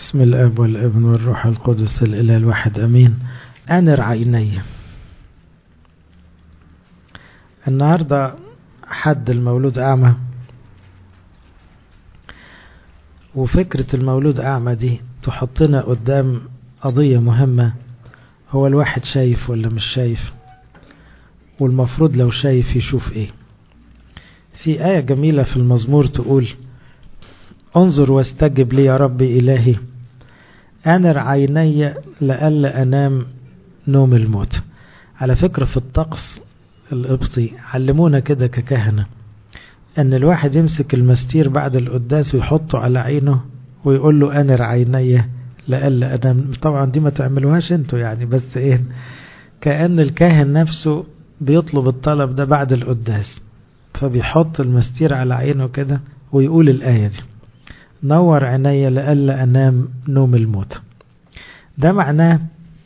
بسم الاب والابن والروح القدس الاله الواحد امين انر عيني النهارده حد المولود اعمى وفكرة المولود اعمى دي تحطنا قدام قضية مهمة هو الواحد شايف ولا مش شايف والمفروض لو شايف يشوف ايه في آية جميلة في المزمور تقول انظر واستجب لي يا ربي إلهي أنر عيني لألا أنام نوم الموت على فكرة في الطقس القبطي علمونا كده ككهنة أن الواحد يمسك المستير بعد القداس ويحطه على عينه ويقول له أنر عيني لألا أنام طبعا دي ما تعملوهاش انتوا يعني بس ايه كأن الكاهن نفسه بيطلب الطلب ده بعد القداس فبيحط المستير على عينه كده ويقول الآية دي نور عيني لألا أنام نوم الموت ده معناه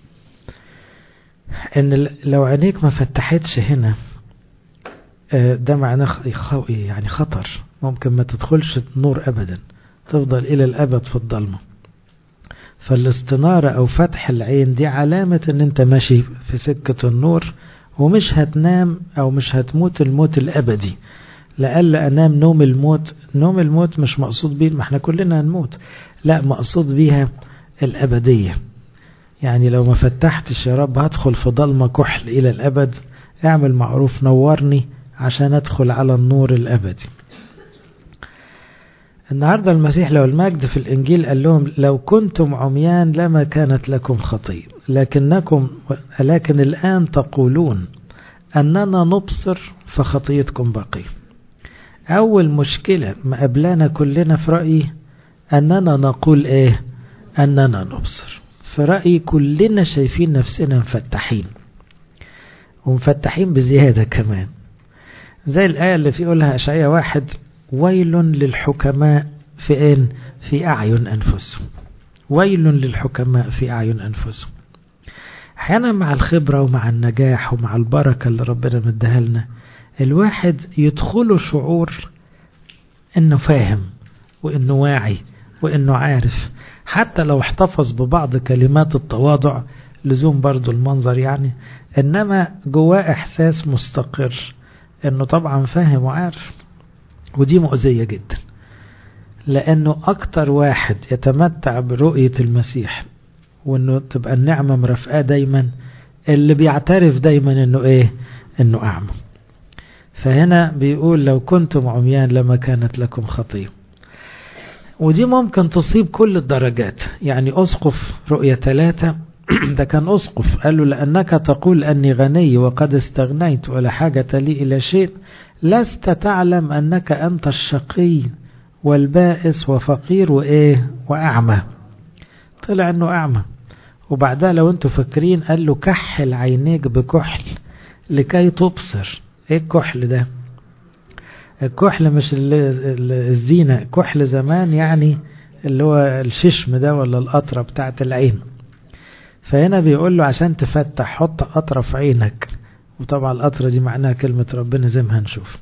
ان لو عينيك ما فتحتش هنا ده معناه يعني خطر ممكن ما تدخلش النور أبدا تفضل إلى الأبد في الضلمة فالاستنارة أو فتح العين دي علامة ان انت ماشي في سكة النور ومش هتنام أو مش هتموت الموت الأبدي لألا أنام نوم الموت نوم الموت مش مقصود بيه ما احنا كلنا هنموت لا مقصود بيها الأبدية يعني لو ما فتحتش يا رب هدخل في ضلمة كحل إلى الأبد اعمل معروف نورني عشان أدخل على النور الأبدي النهاردة المسيح لو المجد في الإنجيل قال لهم لو كنتم عميان لما كانت لكم خطية لكنكم لكن الآن تقولون أننا نبصر فخطيتكم باقية أول مشكلة مقابلانا كلنا في رأيي أننا نقول إيه أننا نبصر في رأيي كلنا شايفين نفسنا مفتحين ومفتحين بزيادة كمان زي الآية اللي في قولها أشعية واحد ويل للحكماء في إن في أعين أنفسهم ويل للحكماء في أعين أنفسهم أحيانا مع الخبرة ومع النجاح ومع البركة اللي ربنا مديها لنا الواحد يدخله شعور انه فاهم وانه واعي وانه عارف حتى لو احتفظ ببعض كلمات التواضع لزوم برضو المنظر يعني انما جواه احساس مستقر انه طبعا فاهم وعارف ودي مؤذية جدا لانه اكتر واحد يتمتع برؤية المسيح وانه تبقى النعمة مرافقاه دايما اللي بيعترف دايما انه ايه انه اعمى فهنا بيقول لو كنتم عميان لما كانت لكم خطية ودي ممكن تصيب كل الدرجات يعني أسقف رؤية ثلاثة ده كان أسقف قال له لأنك تقول أني غني وقد استغنيت ولا حاجة لي إلى شيء لست تعلم أنك أنت الشقي والبائس وفقير وإيه وأعمى طلع أنه أعمى وبعدها لو أنتوا فاكرين قال له كحل عينيك بكحل لكي تبصر ايه الكحل ده الكحل مش الزينة كحل زمان يعني اللي هو الششم ده ولا القطرة بتاعت العين فهنا بيقول له عشان تفتح حط قطرة في عينك وطبعا القطرة دي معناها كلمة ربنا زي ما هنشوف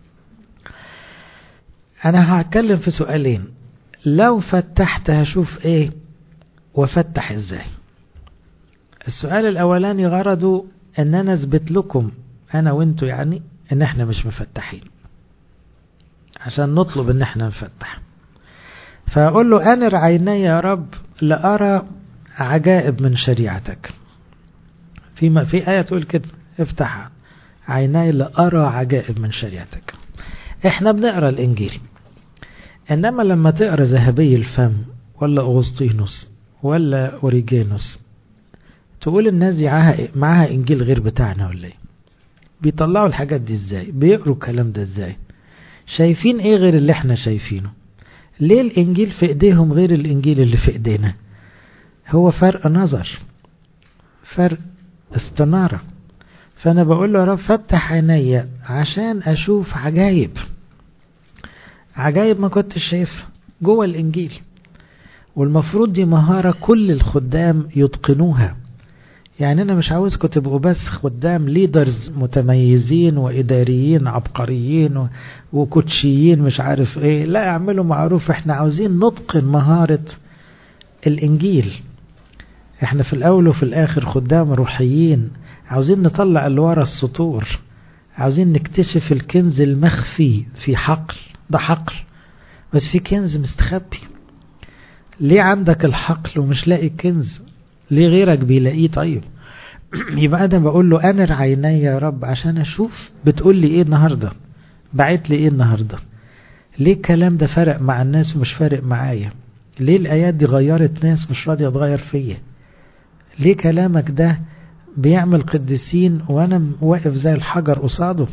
انا هتكلم في سؤالين لو فتحت هشوف ايه وفتح ازاي السؤال الاولاني غرضه ان انا اثبت لكم انا وانتوا يعني ان احنا مش مفتحين عشان نطلب ان احنا نفتح فاقول له انر عيني يا رب لارى عجائب من شريعتك في في ايه تقول كده افتحها عيني لارى عجائب من شريعتك احنا بنقرا الانجيل انما لما تقرا ذهبي الفم ولا اغسطينوس ولا اوريجينوس تقول الناس دي معاها انجيل غير بتاعنا ولا ايه بيطلعوا الحاجات دي ازاي بيقروا الكلام ده ازاي شايفين ايه غير اللي احنا شايفينه ليه الانجيل في ايديهم غير الانجيل اللي في ايدينا هو فرق نظر فرق استنارة فانا بقول له يا رب فتح عينيا عشان اشوف عجايب عجايب ما كنتش شايفها جوه الانجيل والمفروض دي مهارة كل الخدام يتقنوها يعني أنا مش عاوزكم تبقوا بس خدام ليدرز متميزين وإداريين عبقريين وكوتشيين مش عارف إيه لا اعملوا معروف إحنا عاوزين نتقن مهارة الإنجيل احنا في الأول وفي الآخر خدام روحيين عاوزين نطلع اللي ورا السطور عاوزين نكتشف الكنز المخفي في حقل ده حقل بس في كنز مستخبي ليه عندك الحقل ومش لاقي الكنز ليه غيرك بيلاقيه طيب يبقى انا بقول له انر عيني يا رب عشان اشوف بتقول لي ايه النهارده بعت لي ايه النهارده ليه الكلام ده فرق مع الناس ومش فارق معايا ليه الايات دي غيرت ناس مش راضيه تغير فيا ليه كلامك ده بيعمل قديسين وانا واقف زي الحجر قصاده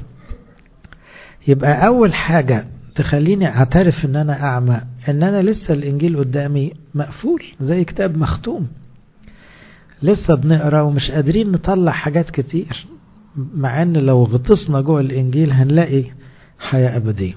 يبقى اول حاجه تخليني اعترف ان انا اعمى ان انا لسه الانجيل قدامي مقفول زي كتاب مختوم لسه بنقرا ومش قادرين نطلع حاجات كتير مع ان لو غطسنا جوه الانجيل هنلاقي حياه ابديه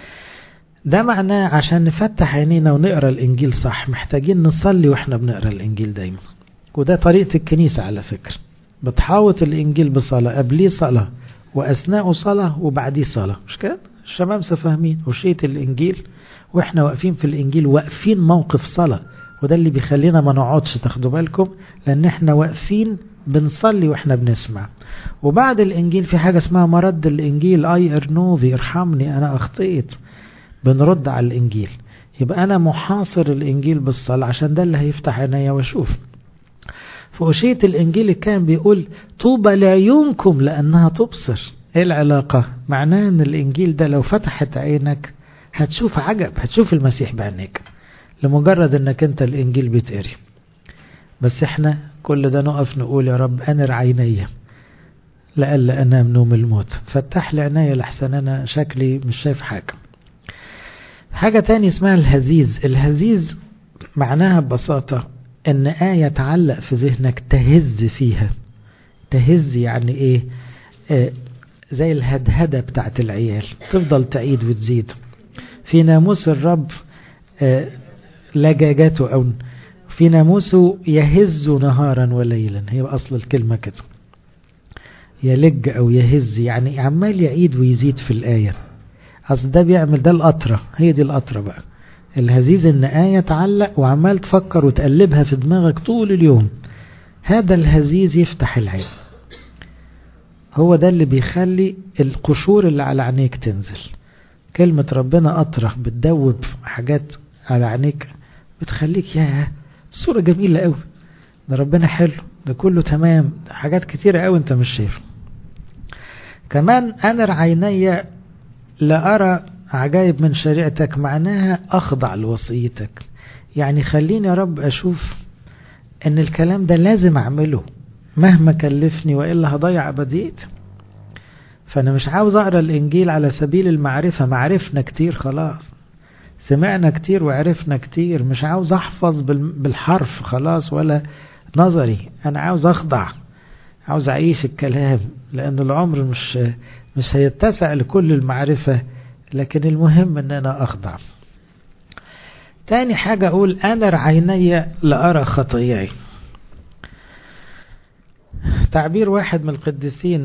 ده معناه عشان نفتح عينينا ونقرا الانجيل صح محتاجين نصلي واحنا بنقرا الانجيل دايما وده طريقه الكنيسه على فكره بتحاوط الانجيل بصلاه قبليه صلاه واثناءه صلاه وبعديه صلاه مش كده الشمامسه فاهمين وشيه الانجيل واحنا واقفين في الانجيل واقفين موقف صلاه وده اللي بيخلينا ما نقعدش تاخدوا بالكم لان احنا واقفين بنصلي واحنا بنسمع وبعد الانجيل في حاجه اسمها مرد الانجيل اي ارنوفي ارحمني انا اخطيت بنرد على الانجيل يبقى انا محاصر الانجيل بالصلاه عشان ده اللي هيفتح عينيا واشوف في أشية الإنجيل كان بيقول طوبى لعيونكم لأنها تبصر إيه العلاقة؟ معناه أن الإنجيل ده لو فتحت عينك هتشوف عجب هتشوف المسيح بعينيك لمجرد أنك أنت الإنجيل بتقري بس إحنا كل ده نقف نقول يا رب أنر عيني لألا أنام نوم الموت فتح لي عيني لحسن أنا شكلي مش شايف حاجة حاجة تاني اسمها الهزيز الهزيز معناها ببساطة ان آية تعلق في ذهنك تهز فيها تهز يعني ايه آه زي الهدهدة بتاعت العيال تفضل تعيد وتزيد في ناموس الرب آه لجاجته او في ناموسه يهز نهارا وليلا هي اصل الكلمة كده يلج او يهز يعني عمال يعيد ويزيد في الآية اصل ده بيعمل ده القطرة هي دي القطرة بقى الهزيز ان آية تعلق وعمال تفكر وتقلبها في دماغك طول اليوم هذا الهزيز يفتح العين هو ده اللي بيخلي القشور اللي على عينيك تنزل كلمة ربنا قطرة بتدوب حاجات على عينيك بتخليك يا الصورة جميلة قوي ده ربنا حلو ده كله تمام ده حاجات كتيرة قوي انت مش شايفها كمان أنر عيني لا أرى عجائب من شريعتك معناها أخضع لوصيتك يعني خليني يا رب أشوف أن الكلام ده لازم أعمله مهما كلفني وإلا هضيع أبديت فأنا مش عاوز أقرأ الإنجيل على سبيل المعرفة معرفنا كتير خلاص سمعنا كتير وعرفنا كتير مش عاوز أحفظ بالحرف خلاص ولا نظري أنا عاوز أخضع عاوز أعيش الكلام لأن العمر مش مش هيتسع لكل المعرفة لكن المهم ان انا اخضع تاني حاجة اقول انا عيني لأرى خطاياي تعبير واحد من القديسين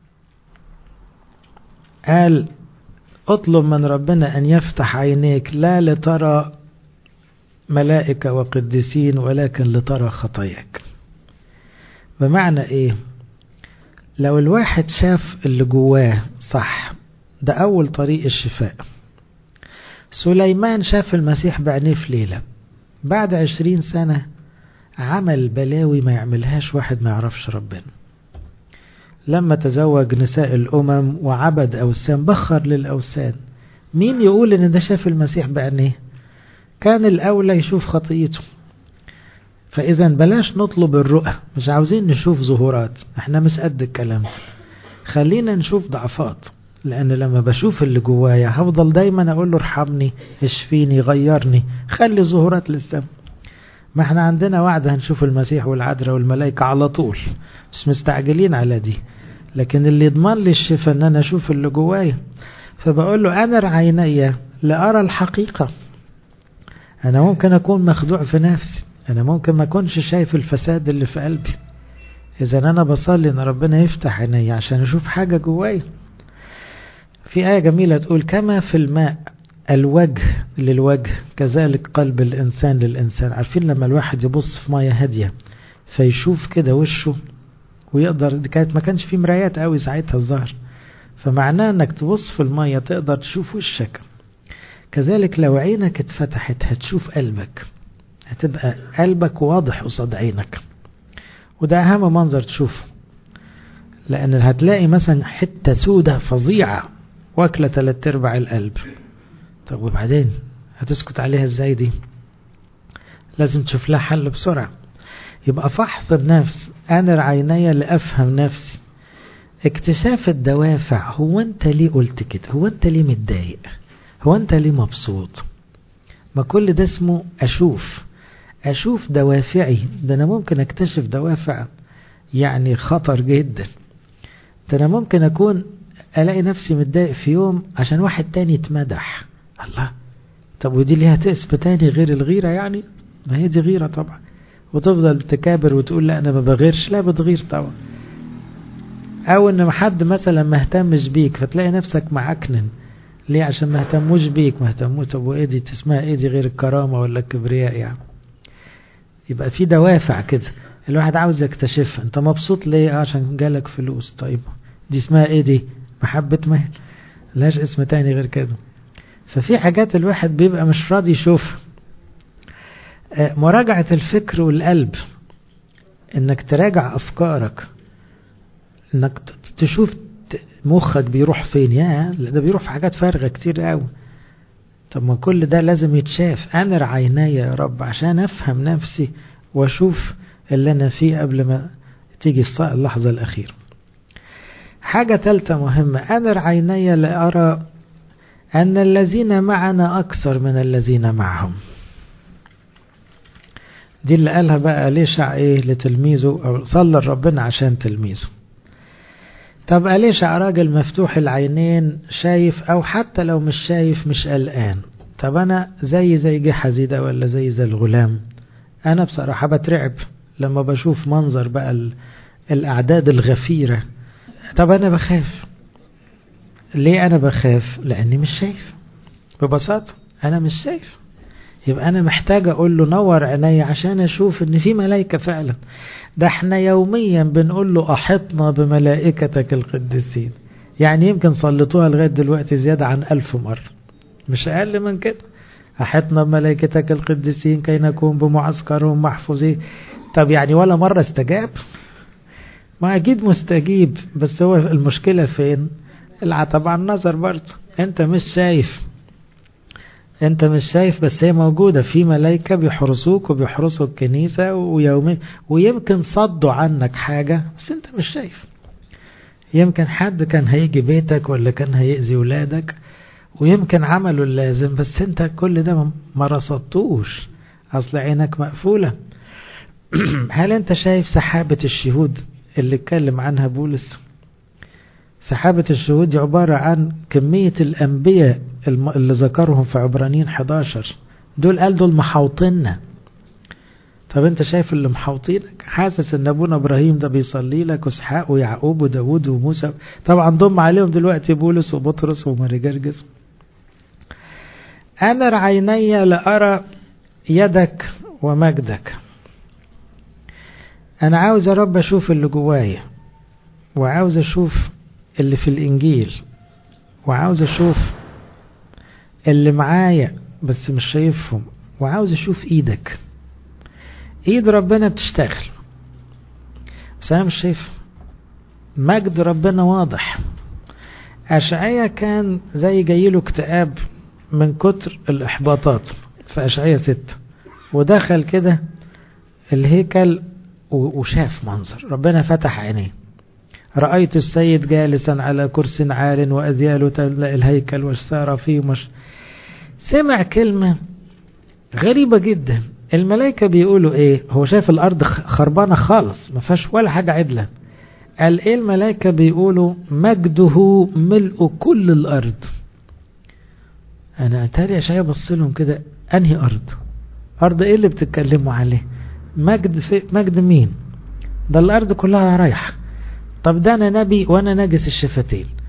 قال اطلب من ربنا ان يفتح عينيك لا لترى ملائكة وقديسين ولكن لترى خطاياك بمعنى ايه لو الواحد شاف اللي جواه صح ده أول طريق الشفاء سليمان شاف المسيح بعينيه في ليلة بعد عشرين سنة عمل بلاوي ما يعملهاش واحد ما يعرفش ربنا لما تزوج نساء الأمم وعبد أوثان بخر للأوثان مين يقول إن ده شاف المسيح بعينيه كان الأولى يشوف خطيته فإذا بلاش نطلب الرؤى مش عاوزين نشوف ظهورات احنا مش قد الكلام خلينا نشوف ضعفات لأن لما بشوف اللي جوايا هفضل دايما أقول له ارحمني اشفيني غيرني خلي ظهورات للسما ما احنا عندنا وعد هنشوف المسيح والعذراء والملائكة على طول مش مستعجلين على دي لكن اللي يضمن لي الشفاء ان انا اشوف اللي جوايا فبقول له انا عيني لأرى الحقيقة انا ممكن اكون مخدوع في نفسي انا ممكن ما اكونش شايف الفساد اللي في قلبي اذا انا بصلي ان ربنا يفتح عيني عشان اشوف حاجة جوايا في آية جميلة تقول كما في الماء الوجه للوجه كذلك قلب الإنسان للإنسان عارفين لما الواحد يبص في مية هادية فيشوف كده وشه ويقدر دي كانت ما كانش في مرايات قوي ساعتها الظهر فمعناه انك تبص في المية تقدر تشوف وشك كذلك لو عينك اتفتحت هتشوف قلبك هتبقى قلبك واضح قصاد عينك وده اهم منظر تشوفه لان هتلاقي مثلا حتة سودة فظيعة واكلة تلات ارباع القلب طب وبعدين هتسكت عليها ازاي دي لازم تشوف لها حل بسرعة يبقى فحص النفس أنر عيني لأفهم نفسي اكتشاف الدوافع هو انت ليه قلت كده هو انت ليه متضايق هو انت ليه مبسوط ما كل ده اسمه أشوف أشوف دوافعي ده أنا ممكن أكتشف دوافع يعني خطر جدا ده أنا ممكن أكون ألاقي نفسي متضايق في يوم عشان واحد تاني يتمدح الله طب ودي ليها تقسم تاني غير الغيرة يعني ما هي دي غيرة طبعا وتفضل تكابر وتقول لا أنا ما بغيرش لا بتغير طبعا أو إن حد مثلا ما اهتمش بيك فتلاقي نفسك معكنن ليه عشان ما اهتموش بيك ما اهتموش طب وايه دي تسمها ايه دي غير الكرامة ولا الكبرياء يعني يبقى في دوافع كده الواحد عاوز يكتشفها انت مبسوط ليه عشان جالك فلوس طيب دي اسمها ايه دي محبة مال لاش اسم تاني غير كده ففي حاجات الواحد بيبقى مش راضي يشوفها مراجعة الفكر والقلب انك تراجع افكارك انك تشوف مخك بيروح فين يا ده بيروح في حاجات فارغة كتير قوي طب ما كل ده لازم يتشاف انر عيني يا رب عشان افهم نفسي واشوف اللي انا فيه قبل ما تيجي اللحظة الاخيرة حاجة ثالثة مهمة انر عيني لأرى أن الذين معنا أكثر من الذين معهم دي اللي قالها بقى ليشع ايه لتلميذه او صلى ربنا عشان تلميذه طب أليشع راجل مفتوح العينين شايف او حتى لو مش شايف مش قلقان طب انا زي زي جحزي ده ولا زي زي الغلام انا بصراحة بترعب لما بشوف منظر بقى الاعداد الغفيرة طب انا بخاف ليه انا بخاف لاني مش شايف ببساطة انا مش شايف يبقى انا محتاج اقول له نور عيني عشان اشوف ان في ملائكة فعلا ده احنا يوميا بنقول له احطنا بملائكتك القديسين يعني يمكن صلتوها لغاية دلوقتي زيادة عن ألف مرة مش أقل من كده أحطنا بملائكتك القديسين كي نكون بمعسكرهم محفوظين طب يعني ولا مرة استجاب ما أكيد مستجيب بس هو المشكلة فين العتب عن النظر برضه انت مش شايف انت مش شايف بس هي موجودة في ملايكة بيحرسوك وبيحرسوا الكنيسة ويومي ويمكن صدوا عنك حاجة بس انت مش شايف يمكن حد كان هيجي بيتك ولا كان هيأذي ولادك ويمكن عملوا اللازم بس انت كل ده ما رصدتوش اصل عينك مقفولة هل انت شايف سحابة الشهود اللي اتكلم عنها بولس سحابة الشهود دي عبارة عن كمية الأنبياء اللي ذكرهم في عبرانيين 11 دول قال دول محاوطيننا طب انت شايف اللي محاوطينك حاسس ان ابونا ابراهيم ده بيصلي لك واسحاق ويعقوب وداود وموسى طبعا ضم عليهم دلوقتي بولس وبطرس وماري جرجس انا عيني لارى يدك ومجدك انا عاوز يا رب اشوف اللي جوايا وعاوز اشوف اللي في الانجيل وعاوز اشوف اللي معايا بس مش شايفهم وعاوز اشوف ايدك ايد ربنا بتشتغل بس انا مش شايف مجد ربنا واضح اشعيا كان زي جايله اكتئاب من كتر الاحباطات في اشعيا ستة ودخل كده الهيكل وشاف منظر ربنا فتح عينيه رأيت السيد جالسا على كرس عال وأذياله تملأ الهيكل واشتار فيه مش سمع كلمة غريبة جدا الملائكة بيقولوا ايه هو شايف الأرض خربانة خالص ما فيهاش ولا حاجة عدلة قال ايه الملائكة بيقولوا مجده ملء كل الأرض أنا أتاري أشياء بص لهم كده أنهي أرض أرض ايه اللي بتتكلموا عليه مجد في مجد مين ده الأرض كلها رايحة طب ده أنا نبي وأنا نجس الشفتين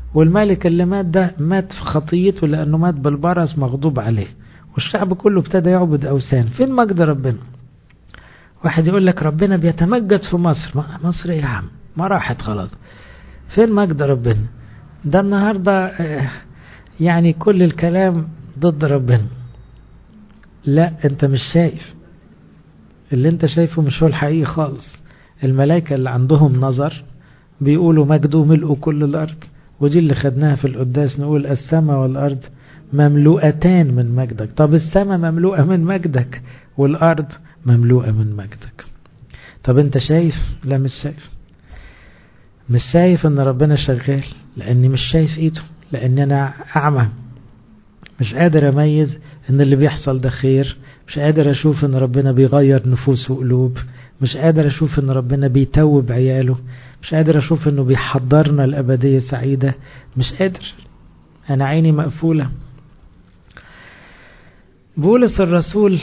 والملك اللي مات ده مات في خطيته لأنه مات بالبرص مغضوب عليه والشعب كله ابتدى يعبد أوثان فين مجد ربنا واحد يقول لك ربنا بيتمجد في مصر مصر ايه يا عم ما راحت خلاص فين مجد ربنا ده النهاردة يعني كل الكلام ضد ربنا لا انت مش شايف اللي انت شايفه مش هو الحقيقي خالص الملائكة اللي عندهم نظر بيقولوا مجده ملء كل الأرض ودي اللي خدناها في القداس نقول السماء والأرض مملوءتان من مجدك طب السماء مملوءة من مجدك والأرض مملوءة من مجدك طب انت شايف لا مش شايف مش شايف ان ربنا شغال لاني مش شايف ايده لاني انا اعمى مش قادر اميز ان اللي بيحصل ده خير مش قادر اشوف ان ربنا بيغير نفوس وقلوب مش قادر اشوف ان ربنا بيتوب عياله مش قادر اشوف انه بيحضرنا الابدية سعيدة مش قادر انا عيني مقفولة بولس الرسول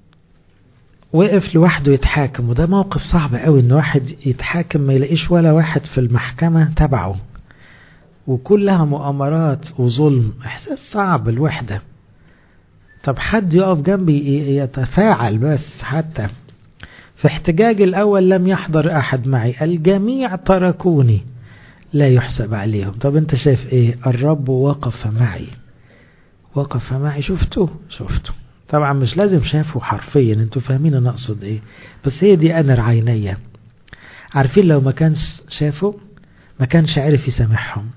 وقف لوحده يتحاكم وده موقف صعب قوي ان واحد يتحاكم ما يلاقيش ولا واحد في المحكمة تبعه وكلها مؤامرات وظلم احساس صعب الوحدة طب حد يقف جنبي يتفاعل بس حتى في احتجاج الاول لم يحضر احد معي الجميع تركوني لا يحسب عليهم طب انت شايف ايه الرب وقف معي وقف معي شفته شفته طبعا مش لازم شافه حرفيا انتوا فاهمين انا اقصد ايه بس هي دي انا عينيا عارفين لو ما كانش شافه ما كانش عارف يسامحهم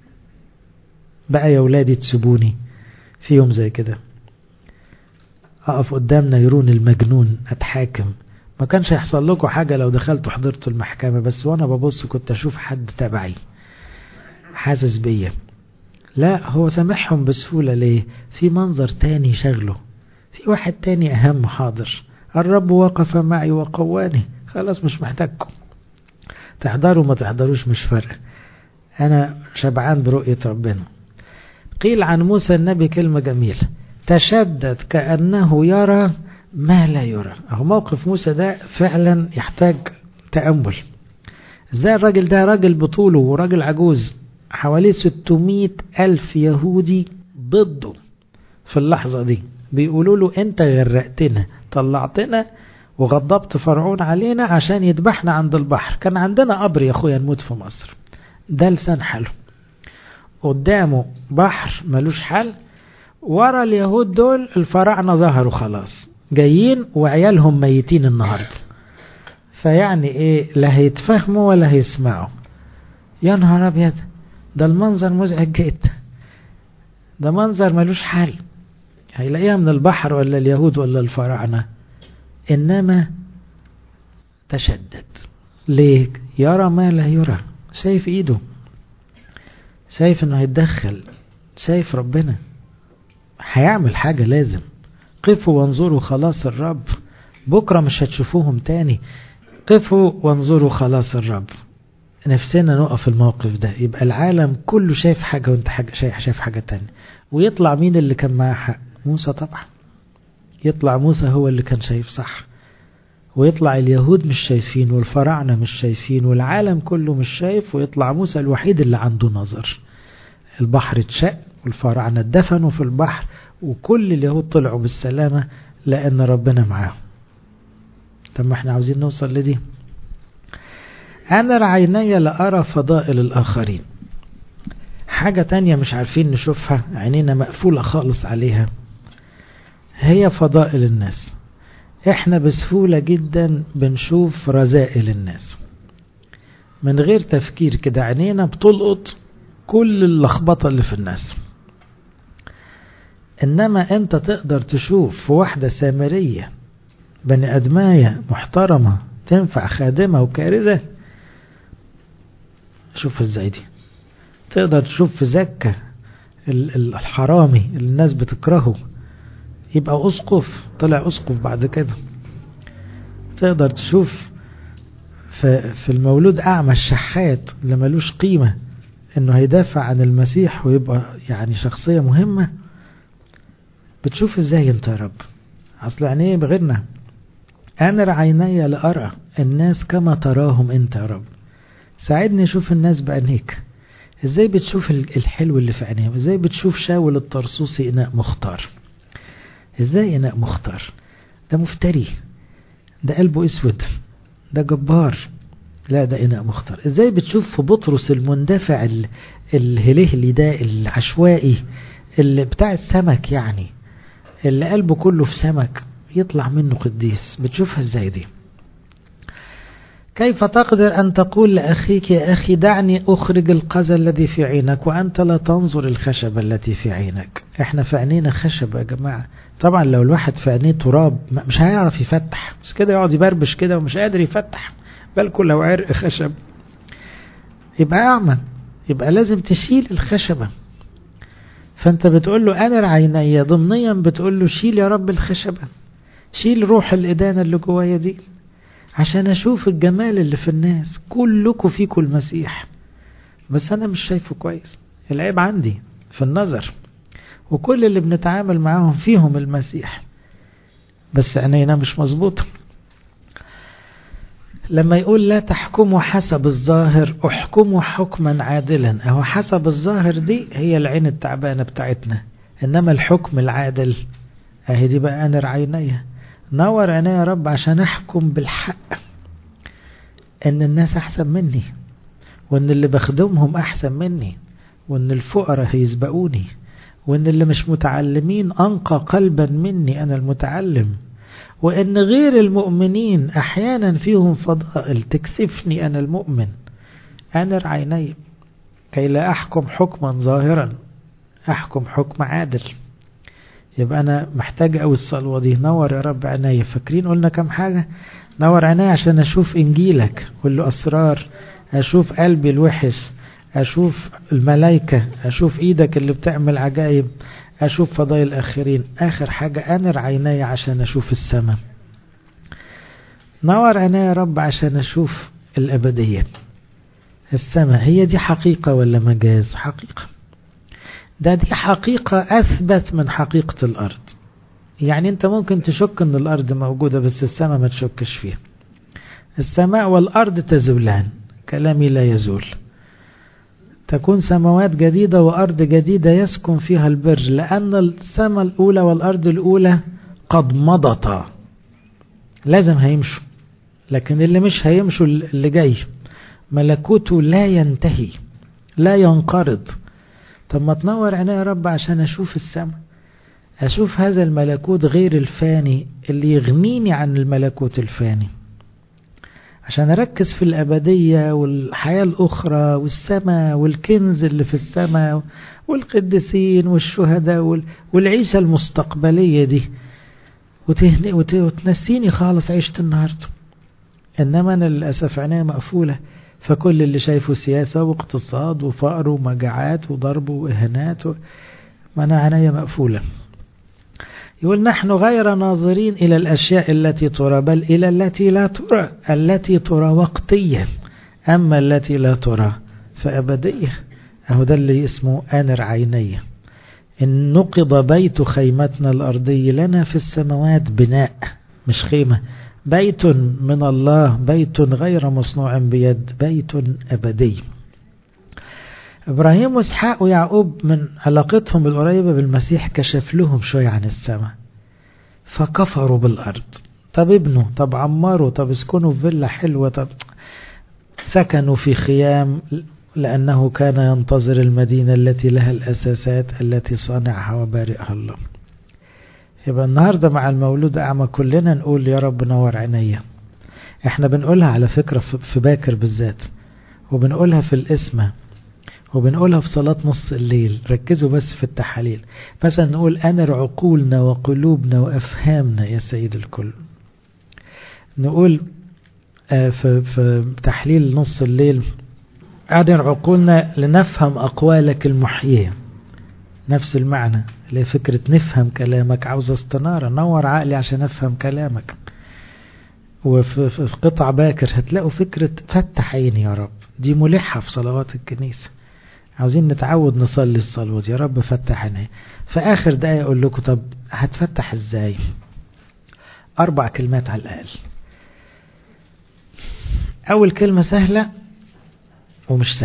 بقى يا ولادي تسيبوني في يوم زي كده اقف قدام نيرون المجنون اتحاكم ما كانش هيحصل لكم حاجة لو دخلتوا حضرتوا المحكمة بس وانا ببص كنت اشوف حد تبعي حاسس بيا لا هو سامحهم بسهولة ليه في منظر تاني شغله في واحد تاني أهم حاضر الرب وقف معي وقواني خلاص مش محتاجكم تحضروا ما تحضروش مش فارق أنا شبعان برؤية ربنا قيل عن موسى النبي كلمة جميلة تشدد كأنه يرى ما لا يرى أهو موقف موسى ده فعلا يحتاج تأمل ازاي الراجل ده راجل بطوله وراجل عجوز حوالي 600 ألف يهودي ضده في اللحظة دي بيقولوا له انت غرقتنا طلعتنا وغضبت فرعون علينا عشان يذبحنا عند البحر كان عندنا قبر يا اخويا نموت في مصر ده لسان حاله قدامه بحر ملوش حل ورا اليهود دول الفراعنة ظهروا خلاص جايين وعيالهم ميتين النهاردة فيعني ايه لا هيتفهموا ولا هيسمعوا يا نهار ابيض ده المنظر مزعج جدا ده منظر ملوش حل هيلاقيها من البحر ولا اليهود ولا الفراعنة إنما تشدد ليه يرى ما لا يرى شايف إيده شايف إنه هيتدخل شايف ربنا هيعمل حاجة لازم قفوا وانظروا خلاص الرب بكرة مش هتشوفوهم تاني قفوا وانظروا خلاص الرب نفسنا نقف الموقف ده يبقى العالم كله شايف حاجة وانت حاجة شايف حاجة تانية ويطلع مين اللي كان معاه حق موسى طبعا يطلع موسى هو اللي كان شايف صح ويطلع اليهود مش شايفين والفراعنة مش شايفين والعالم كله مش شايف ويطلع موسى الوحيد اللي عنده نظر البحر اتشق والفراعنة اتدفنوا في البحر وكل اليهود طلعوا بالسلامة لأن ربنا معاهم طب ما احنا عاوزين نوصل لدي أنا عيني لأرى فضائل الآخرين حاجة تانية مش عارفين نشوفها عينينا مقفولة خالص عليها هي فضائل الناس احنا بسهولة جدا بنشوف رذائل الناس من غير تفكير كده عينينا بتلقط كل اللخبطة اللي في الناس انما انت تقدر تشوف في واحدة سامرية بني ادماية محترمة تنفع خادمة وكارثة شوف ازاي دي تقدر تشوف في زكة الحرامي اللي الناس بتكرهه يبقى أسقف طلع أسقف بعد كده تقدر تشوف في, في المولود أعمى الشحات اللي ملوش قيمة انه هيدافع عن المسيح ويبقى يعني شخصية مهمة بتشوف ازاي انت يا رب اصل عينيه بغيرنا انا عيني لأرى الناس كما تراهم انت يا رب ساعدني اشوف الناس بعينيك ازاي بتشوف الحلو اللي في عينيهم ازاي بتشوف شاول الطرسوسي اناء مختار ازاي اناء مختار ده مفتري ده قلبه اسود ده جبار لا ده اناء مختار ازاي بتشوف في بطرس المندفع الهلهلي ده العشوائي اللي بتاع السمك يعني اللي قلبه كله في سمك يطلع منه قديس بتشوفها ازاي دي كيف تقدر أن تقول لأخيك يا أخي دعني أخرج القذى الذي في عينك وأنت لا تنظر الخشبة التي في عينك احنا في عينينا خشبة يا جماعة طبعا لو الواحد في عينيه تراب مش هيعرف يفتح بس كده يقعد يبربش كده ومش قادر يفتح بالكم لو عرق خشب يبقى أعمى يبقى لازم تشيل الخشبة فأنت بتقول له أنا عيني ضمنيا بتقول له شيل يا رب الخشبة شيل روح الإدانة اللي جوايا دي عشان أشوف الجمال اللي في الناس كلكم فيكم المسيح بس أنا مش شايفه كويس العيب عندي في النظر وكل اللي بنتعامل معاهم فيهم المسيح بس عينينا مش مظبوطة لما يقول لا تحكموا حسب الظاهر احكموا حكما عادلا اهو حسب الظاهر دي هي العين التعبانة بتاعتنا انما الحكم العادل اهي دي بقى انر عينيها نور عيني يا رب عشان احكم بالحق ان الناس احسن مني وان اللي بخدمهم احسن مني وان الفقراء هيسبقوني وان اللي مش متعلمين انقى قلبا مني انا المتعلم وان غير المؤمنين احيانا فيهم فضائل تكسفني انا المؤمن انر عيني كي لا احكم حكما ظاهرا احكم حكم عادل يبقى انا محتاج قوي الصلوه دي نور يا رب عينيا فاكرين قلنا كم حاجه نور عينيا عشان اشوف انجيلك كله اسرار اشوف قلبي الوحش اشوف الملائكه اشوف ايدك اللي بتعمل عجائب اشوف فضائل الاخرين اخر حاجه انر عينيا عشان اشوف السماء نور عينيا يا رب عشان اشوف الابديه السماء هي دي حقيقه ولا مجاز حقيقه ده دي حقيقة أثبت من حقيقة الأرض يعني أنت ممكن تشك أن الأرض موجودة بس السماء ما تشكش فيها السماء والأرض تزولان كلامي لا يزول تكون سماوات جديدة وأرض جديدة يسكن فيها البر لأن السماء الأولى والأرض الأولى قد مضتا لازم هيمشوا لكن اللي مش هيمشوا اللي جاي ملكوته لا ينتهي لا ينقرض طب ما تنور عيني يا رب عشان أشوف السماء أشوف هذا الملكوت غير الفاني اللي يغنيني عن الملكوت الفاني عشان أركز في الأبدية والحياة الأخرى والسماء والكنز اللي في السماء والقديسين والشهداء والعيشة المستقبلية دي وتنسيني خالص عيشة النهاردة إنما أنا للأسف عينيا مقفولة فكل اللي شايفه سياسة واقتصاد وفقر ومجاعات وضرب وإهانات و... ما أنا عينيا مقفولة يقول نحن غير ناظرين إلى الأشياء التي ترى بل إلى التي لا ترى التي ترى وقتيا أما التي لا ترى فأبدية أهو ده اللي اسمه آنر عيني إن نقض بيت خيمتنا الأرضي لنا في السماوات بناء مش خيمة بيت من الله بيت غير مصنوع بيد بيت أبدي إبراهيم وإسحاق ويعقوب من علاقتهم القريبة بالمسيح كشف لهم شوية عن السماء فكفروا بالأرض طب ابنوا طب عمروا طب اسكنوا في فيلا حلوة طب سكنوا في خيام لأنه كان ينتظر المدينة التي لها الأساسات التي صانعها وبارئها الله يبقى النهاردة مع المولود أعمى كلنا نقول يا رب نور عينيا احنا بنقولها على فكرة في باكر بالذات وبنقولها في الاسمة وبنقولها في صلاة نص الليل ركزوا بس في التحاليل مثلا نقول أنر عقولنا وقلوبنا وأفهامنا يا سيد الكل نقول في, في تحليل نص الليل أنر عقولنا لنفهم أقوالك المحيية نفس المعنى اللي هي فكرة نفهم كلامك عاوز استنارة نور عقلي عشان أفهم كلامك وفي قطع باكر هتلاقوا فكرة فتح عيني يا رب دي ملحة في صلوات الكنيسة عاوزين نتعود نصلي الصلوة يا رب فتح عيني في آخر دقايق أقول لكم طب هتفتح إزاي أربع كلمات على الأقل أول كلمة سهلة ومش سهلة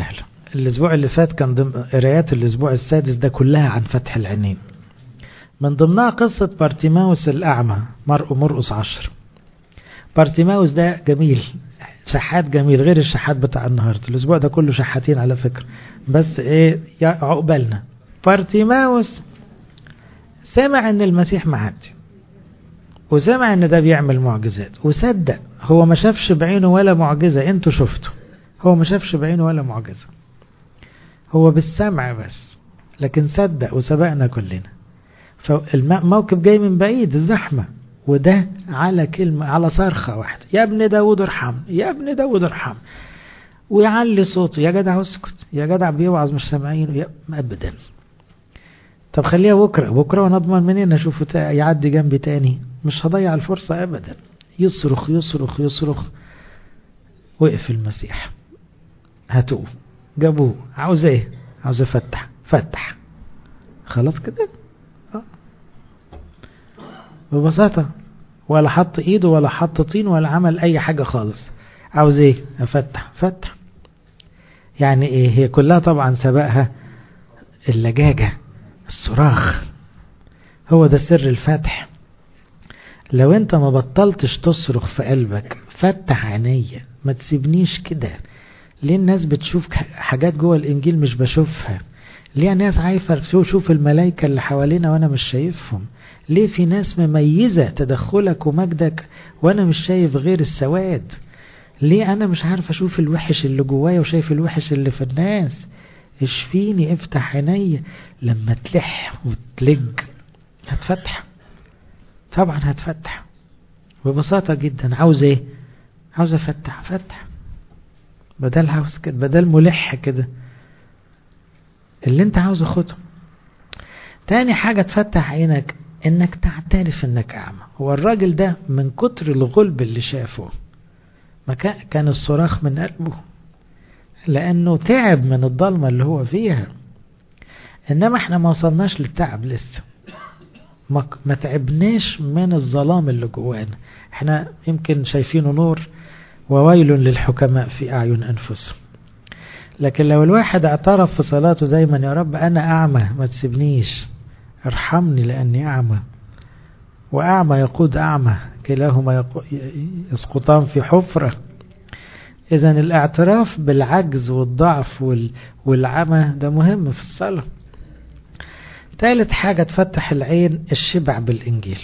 الأسبوع اللي فات كان ضمن قرايات الأسبوع السادس ده كلها عن فتح العينين من ضمنها قصة بارتيماوس الأعمى مرء مرقص عشر بارتيماوس ده جميل شحات جميل غير الشحات بتاع النهاردة الأسبوع ده كله شحاتين على فكرة بس إيه عقبالنا بارتيماوس سمع ان المسيح معدي وسمع ان ده بيعمل معجزات وصدق هو ما شافش بعينه ولا معجزة انتوا شفتوا هو ما شافش بعينه ولا معجزة هو بالسمع بس لكن صدق وسبقنا كلنا فالموكب جاي من بعيد الزحمة وده على كلمة على صرخة واحدة يا ابن داود ارحم يا ابن داود ارحم ويعلي صوته يا جدع اسكت يا جدع بيوعظ مش سامعين ابدا طب خليها بكرة بكرة وانا اضمن منين اشوفه يعدي جنبي تاني مش هضيع الفرصة ابدا يصرخ يصرخ يصرخ وقف المسيح هاتوه جابوه عاوز ايه عاوز افتح فتح خلاص كده آه. ببساطة ولا حط ايده ولا حط طين ولا عمل اي حاجة خالص عاوز ايه افتح فتح يعني ايه هي كلها طبعا سبقها اللجاجة الصراخ هو ده سر الفتح لو انت ما بطلتش تصرخ في قلبك فتح عينيا ما تسيبنيش كده ليه الناس بتشوف حاجات جوه الانجيل مش بشوفها ليه ناس عايفة شوف الملايكة اللي حوالينا وانا مش شايفهم ليه في ناس مميزة تدخلك ومجدك وانا مش شايف غير السواد ليه انا مش عارف اشوف الوحش اللي جوايا وشايف الوحش اللي في الناس اشفيني افتح عينيا لما تلح وتلج هتفتح طبعا هتفتح ببساطة جدا عاوز ايه عاوز افتح فتح بدل عاوز كده بدل ملح كده اللي انت عاوزه خده تاني حاجة تفتح عينك انك تعترف انك اعمى هو الراجل ده من كتر الغلب اللي شافه ما كان الصراخ من قلبه لانه تعب من الضلمة اللي هو فيها انما احنا ما وصلناش للتعب لسه ما, ما تعبناش من الظلام اللي جوانا احنا يمكن شايفينه نور وويل للحكماء في اعين انفسهم لكن لو الواحد اعترف في صلاته دايما يا رب انا اعمى ما تسيبنيش ارحمني لاني اعمى واعمى يقود اعمى كلاهما يسقطان في حفره إذا الاعتراف بالعجز والضعف والعمى ده مهم في الصلاة ثالث حاجة تفتح العين الشبع بالإنجيل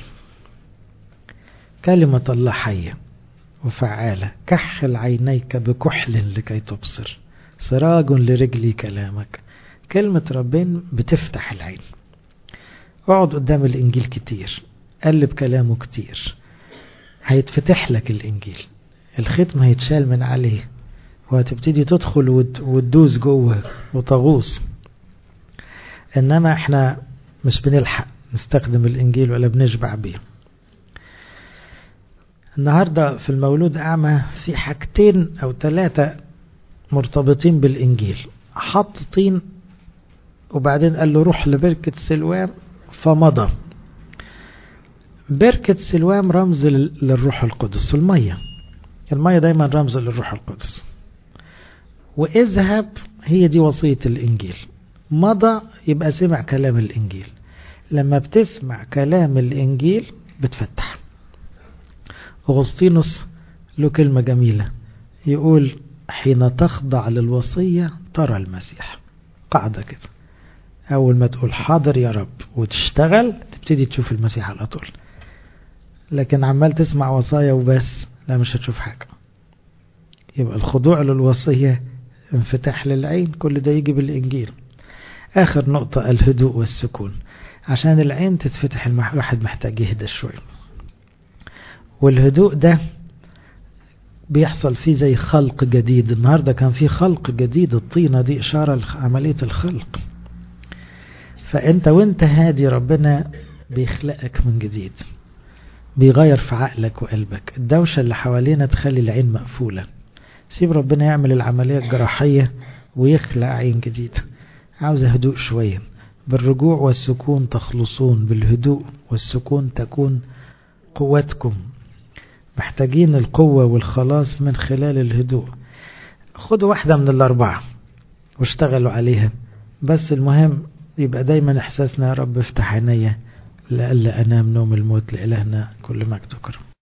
كلمة الله حية وفعالة كحل عينيك بكحل لكي تبصر سراج لرجلي كلامك كلمة ربنا بتفتح العين اقعد قدام الإنجيل كتير قلب كلامه كتير هيتفتح لك الإنجيل الختم هيتشال من عليه وهتبتدي تدخل وتدوس جوه وتغوص انما احنا مش بنلحق نستخدم الانجيل ولا بنشبع بيه النهاردة في المولود أعمى في حاجتين أو ثلاثة مرتبطين بالإنجيل حط طين وبعدين قال له روح لبركة سلوام فمضى بركة سلوام رمز للروح القدس المية المية دايما رمز للروح القدس واذهب هي دي وصية الإنجيل مضى يبقى سمع كلام الإنجيل لما بتسمع كلام الإنجيل بتفتح أغسطينوس له كلمة جميلة يقول حين تخضع للوصية ترى المسيح قاعدة كده أول ما تقول حاضر يا رب وتشتغل تبتدي تشوف المسيح على طول لكن عمال تسمع وصايا وبس لا مش هتشوف حاجة يبقى الخضوع للوصية انفتاح للعين كل ده يجي بالإنجيل آخر نقطة الهدوء والسكون عشان العين تتفتح الواحد محتاج يهدى شوي والهدوء ده بيحصل فيه زي خلق جديد النهاردة كان في خلق جديد الطينة دي إشارة لعملية الخلق فأنت وانت هادي ربنا بيخلقك من جديد بيغير في عقلك وقلبك الدوشة اللي حوالينا تخلي العين مقفولة سيب ربنا يعمل العملية الجراحية ويخلق عين جديدة عاوز هدوء شوية بالرجوع والسكون تخلصون بالهدوء والسكون تكون قوتكم محتاجين القوة والخلاص من خلال الهدوء خدوا واحدة من الأربعة واشتغلوا عليها بس المهم يبقى دايما احساسنا يا رب افتح عينيا لألا انام نوم الموت لإلهنا كل مجد وكرم